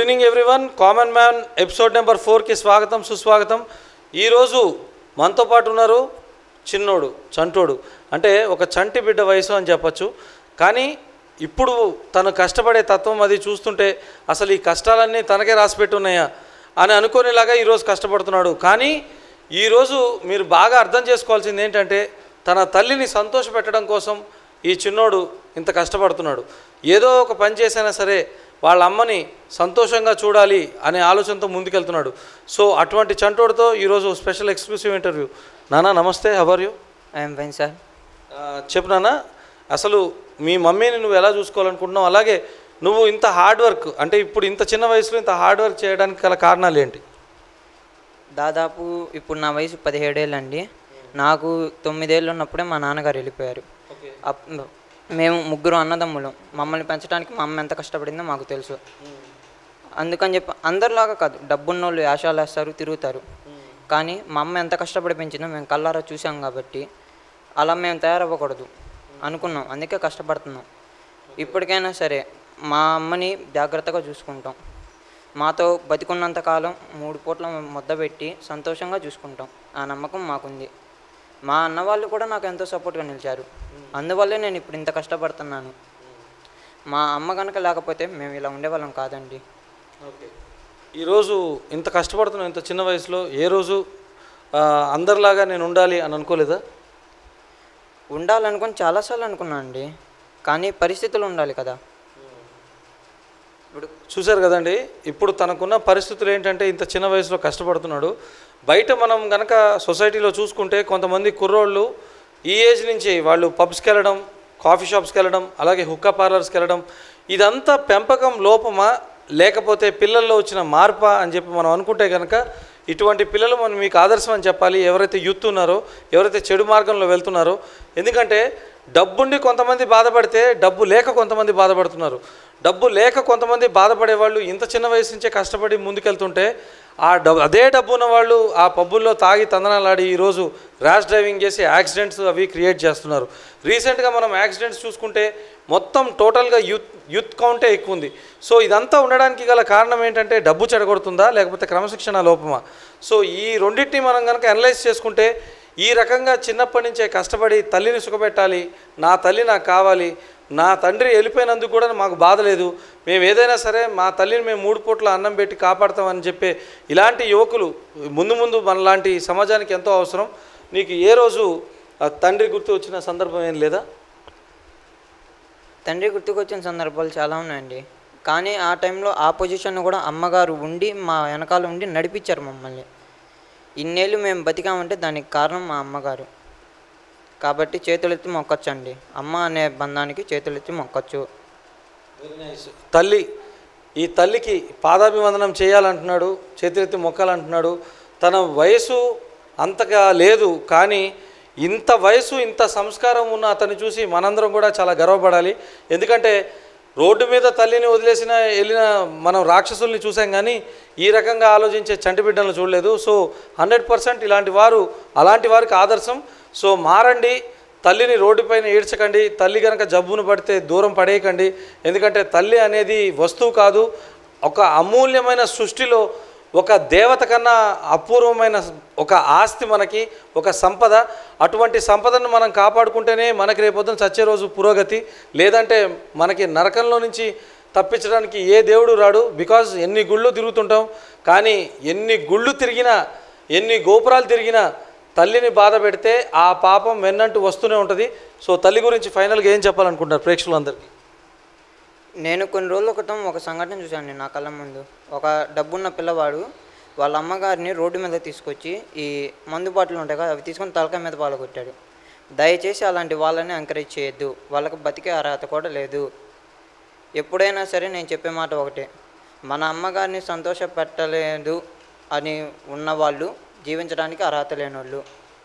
evening everyone common man episode number ఫోర్కి స్వాగతం సుస్వాగతం ఈరోజు మనతో పాటు ఉన్నారు చిన్నోడు చంటోడు అంటే ఒక చంటి బిడ్డ వయసు అని చెప్పచ్చు కానీ ఇప్పుడు తను కష్టపడే తత్వం అది చూస్తుంటే అసలు ఈ కష్టాలన్నీ తనకే రాసిపెట్టి ఉన్నాయా అని అనుకునేలాగా ఈరోజు కష్టపడుతున్నాడు కానీ ఈరోజు మీరు బాగా అర్థం చేసుకోవాల్సింది ఏంటంటే తన తల్లిని సంతోషపెట్టడం కోసం ఈ చిన్నోడు ఇంత కష్టపడుతున్నాడు ఏదో ఒక పని చేసైనా సరే వాళ్ళ అమ్మని సంతోషంగా చూడాలి అనే ఆలోచనతో ముందుకెళ్తున్నాడు సో అటువంటి చంటోడితో ఈరోజు స్పెషల్ ఎక్స్క్లూసివ్ ఇంటర్వ్యూ నాన్న నమస్తే how are you I'm fine sir చెప్పు నాన్న అసలు మీ మమ్మీని నువ్వు ఎలా చూసుకోవాలనుకుంటున్నావు అలాగే నువ్వు ఇంత హార్డ్ వర్క్ అంటే ఇప్పుడు ఇంత చిన్న వయసులో ఇంత హార్డ్ వర్క్ చేయడానికి గల కారణాలు ఏంటి దాదాపు ఇప్పుడు నా వయసు పదిహేడేళ్ళు అండి నాకు తొమ్మిదేళ్ళు ఉన్నప్పుడే మా నాన్నగారు వెళ్ళిపోయారు అప్- మేము ముగ్గురు అన్నదమ్ములం మమ్మల్ని పెంచడానికి మా అమ్మ ఎంత కష్టపడిందో మాకు తెలుసు అందుకని చెప్పి అందరిలాగా కాదు డబ్బున్నోళ్ళు యాషాలు వేస్తారు తిరుగుతారు కానీ మా అమ్మ ఎంత కష్టపడి పెంచిందో మేము కళ్ళారా చూసాం కాబట్టి అలా మేము తయారవ్వకూడదు అనుకున్నాం అందుకే కష్టపడుతున్నాం ఇప్పటికైనా సరే మా అమ్మని జాగ్రత్తగా చూసుకుంటాం మాతో బతికున్నంత కాలం మూడు పూట్ల ముద్ద పెట్టి సంతోషంగా చూసుకుంటాం ఆ నమ్మకం మాకుంది మా అన్న వాళ్ళు కూడా నాకు ఎంతో సపోర్ట్గా నిలిచారు అందువల్లే నేను ఇప్పుడు ఇంత కష్టపడుతున్నాను మా అమ్మ కనుక లేకపోతే మేము ఇలా ఉండేవాళ్ళం కాదండి ఓకే ఈరోజు ఇంత కష్టపడుతున్నావు ఇంత చిన్న వయసులో ఏ రోజు ఆ, అందరిలాగా నేను ఉండాలి అని అనుకోలేదా ఉండాలనుకుని చాలాసార్లు అనుకున్నాను అండి కానీ పరిస్థితులు ఉండాలి కదా ఇప్పుడు చూశారు కదండి ఇప్పుడు తనకున్న పరిస్థితులు ఏంటంటే ఇంత చిన్న వయసులో కష్టపడుతున్నాడు బయట మనం గనక సొసైటీలో చూసుకుంటే కొంతమంది కుర్రోళ్ళు ఈ ఏజ్ నుంచి వాళ్ళు పబ్స్కి వెళ్ళడం కాఫీ షాప్స్కి వెళ్ళడం అలాగే హుక్కా పార్లర్స్కి వెళ్ళడం ఇదంతా పెంపకం లోపమా లేకపోతే పిల్లల్లో వచ్చిన మార్పా అని చెప్పి మనం అనుకుంటే కనుక ఇటువంటి పిల్లలు మనం మీకు ఆదర్శం అని చెప్పాలి ఎవరైతే యూత్ ఉన్నారో ఎవరైతే చెడు మార్గంలో వెళ్తున్నారో ఎందుకంటే డబ్బుండి కొంతమంది బాధపడితే డబ్బు లేక కొంతమంది బాధపడుతున్నారు డబ్బు లేక కొంతమంది బాధపడే వాళ్ళు ఇంత చిన్న వయసు నుంచే కష్టపడి ముందుకెళ్తుంటే ఆ డబ్బు అదే డబ్బు ఉన్న వాళ్ళు ఆ పబ్బుల్లో తాగి తందనాలాడి ఈరోజు ర్యాష్ డ్రైవింగ్ చేసి యాక్సిడెంట్స్ అవి క్రియేట్ చేస్తున్నారు రీసెంట్గా మనం యాక్సిడెంట్స్ చూసుకుంటే మొత్తం టోటల్గా యూత్ యూత్ కౌంటే ఎక్కువ ఉంది సో ఇదంతా ఉండడానికి గల కారణం ఏంటంటే డబ్బు చెడగొడుతుందా లేకపోతే క్రమశిక్షణ లోపమా సో ఈ రెండింటిని మనం కనుక అనలైజ్ చేసుకుంటే ఈ రకంగా చిన్నప్పటి నుంచే కష్టపడి తల్లిని సుఖపెట్టాలి నా తల్లి నాకు కావాలి నా తండ్రి వెళ్ళిపోయినందుకు కూడా మాకు బాధ లేదు మేము ఏదైనా సరే మా తల్లిని మేము మూడు పూట్ల అన్నం పెట్టి కాపాడతామని చెప్పే ఇలాంటి యువకులు ముందు ముందు మనలాంటి సమాజానికి ఎంతో అవసరం నీకు ఏ రోజు ఆ తండ్రి గుర్తు వచ్చిన సందర్భం ఏం లేదా తండ్రి గుర్తుకొచ్చిన సందర్భాలు చాలా ఉన్నాయండి కానీ ఆ టైంలో ఆ పొజిషన్ కూడా అమ్మగారు ఉండి మా వెనకాల ఉండి నడిపించారు మమ్మల్ని ఇన్నేళ్ళు మేము బతికామంటే దానికి కారణం మా అమ్మగారు కాబట్టి చేతులెత్తి మొక్కొచ్చు అండి అమ్మ అనే బంధానికి చేతులెత్తి మొక్కొచ్చు తల్లి ఈ తల్లికి పాదాభివందనం చేయాలంటున్నాడు చేతులెత్తి మొక్కాలంటున్నాడు తన వయసు అంతగా లేదు కానీ ఇంత వయసు ఇంత సంస్కారం ఉన్న అతన్ని చూసి మనందరం కూడా చాలా గర్వపడాలి ఎందుకంటే రోడ్డు మీద తల్లిని వదిలేసిన వెళ్ళిన మనం రాక్షసుల్ని చూసాం కానీ ఈ రకంగా ఆలోచించే చంటి బిడ్డలను చూడలేదు సో హండ్రెడ్ పర్సెంట్ ఇలాంటి వారు అలాంటి వారికి ఆదర్శం సో మారండి తల్లిని రోడ్డుపైన ఈడ్చకండి తల్లి కనుక జబ్బును పడితే దూరం పడేయకండి ఎందుకంటే తల్లి అనేది వస్తువు కాదు ఒక అమూల్యమైన సృష్టిలో ఒక దేవత కన్నా అపూర్వమైన ఒక ఆస్తి మనకి ఒక సంపద అటువంటి సంపదను మనం కాపాడుకుంటేనే మనకి రేపొద్దున చచ్చే రోజు పురోగతి లేదంటే మనకి నరకంలో నుంచి తప్పించడానికి ఏ దేవుడు రాడు బికాజ్ ఎన్ని గుళ్ళు తిరుగుతుంటాం కానీ ఎన్ని గుళ్ళు తిరిగినా ఎన్ని గోపురాలు తిరిగినా తల్లిని బాధ పెడితే ఆ పాపం వెన్నంటూ వస్తూనే ఉంటుంది సో తల్లి గురించి ఫైనల్గా ఏం చెప్పాలనుకుంటారు ప్రేక్షకులందరికీ నేను కొన్ని రోజుల క్రితం ఒక సంఘటన చూశాను నా కళ్ళ ముందు ఒక డబ్బున్న పిల్లవాడు వాళ్ళ అమ్మగారిని రోడ్డు మీద తీసుకొచ్చి ఈ మందు బాటిల్ ఉంటాయి కదా అవి తీసుకొని తలకాయ మీద పాలగొట్టాడు దయచేసి అలాంటి వాళ్ళని ఎంకరేజ్ చేయొద్దు వాళ్ళకి బతికే అర్హత కూడా లేదు ఎప్పుడైనా సరే నేను చెప్పే మాట ఒకటే మన అమ్మగారిని సంతోష పెట్టలేదు అని ఉన్నవాళ్ళు జీవించడానికి అర్హత లేని వాళ్ళు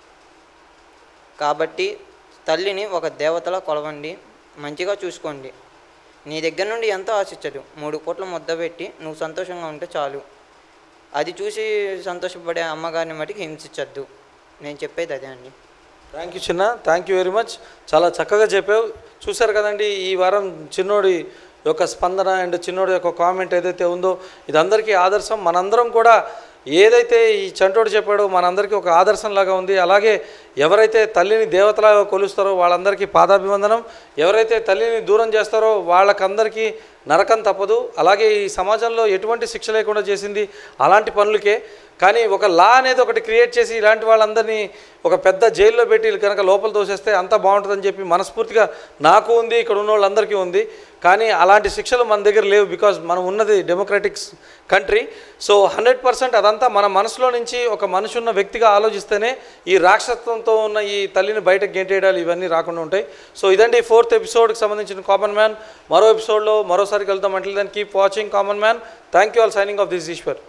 కాబట్టి తల్లిని ఒక దేవతలా కొలవండి మంచిగా చూసుకోండి నీ దగ్గర నుండి ఎంతో ఆశించదు మూడు కోట్ల ముద్ద పెట్టి నువ్వు సంతోషంగా ఉంటే చాలు అది చూసి సంతోషపడే అమ్మగారిని మటుకు హింసించద్దు నేను చెప్పేది అదే అండి థ్యాంక్ యూ చిన్న థ్యాంక్ యూ వెరీ మచ్ చాలా చక్కగా చెప్పావు చూశారు కదండి ఈ వారం చిన్నోడి యొక్క స్పందన అండ్ చిన్నోడి యొక్క కామెంట్ ఏదైతే ఉందో ఇది అందరికీ ఆదర్శం మనందరం కూడా ఏదైతే ఈ చంటోడు చెప్పాడో మనందరికీ ఒక ఆదర్శంలాగా ఉంది అలాగే ఎవరైతే తల్లిని దేవతలాగా కొలుస్తారో వాళ్ళందరికీ పాదాభివందనం ఎవరైతే తల్లిని దూరం చేస్తారో వాళ్ళకందరికీ నరకం తప్పదు అలాగే ఈ సమాజంలో ఎటువంటి శిక్ష లేకుండా చేసింది అలాంటి పనులకే కానీ ఒక లా అనేది ఒకటి క్రియేట్ చేసి ఇలాంటి వాళ్ళందరినీ ఒక పెద్ద జైల్లో పెట్టి కనుక లోపల తోసేస్తే అంతా బాగుంటుందని చెప్పి మనస్ఫూర్తిగా నాకు ఉంది ఇక్కడ ఉన్న వాళ్ళందరికీ ఉంది కానీ అలాంటి శిక్షలు మన దగ్గర లేవు బికాజ్ మనం ఉన్నది democratics country so hundred percent అదంతా మన మనసులో నుంచి ఒక మనిషి ఉన్న వ్యక్తిగా ఆలోచిస్తేనే ఈ రాక్షసత్వంతో ఉన్న ఈ తల్లిని బయటకు గెంటేయడాలు ఇవన్నీ రాకుండా ఉంటాయి సో ఇదండి ఫోర్త్ ఎపిసోడ్కి సంబంధించిన కామన్ మ్యాన్ మరో ఎపిసోడ్లో మరోసారి కలుద్దాం అంటే దాన్ని keep watching common man thank you all signing off this Eshwar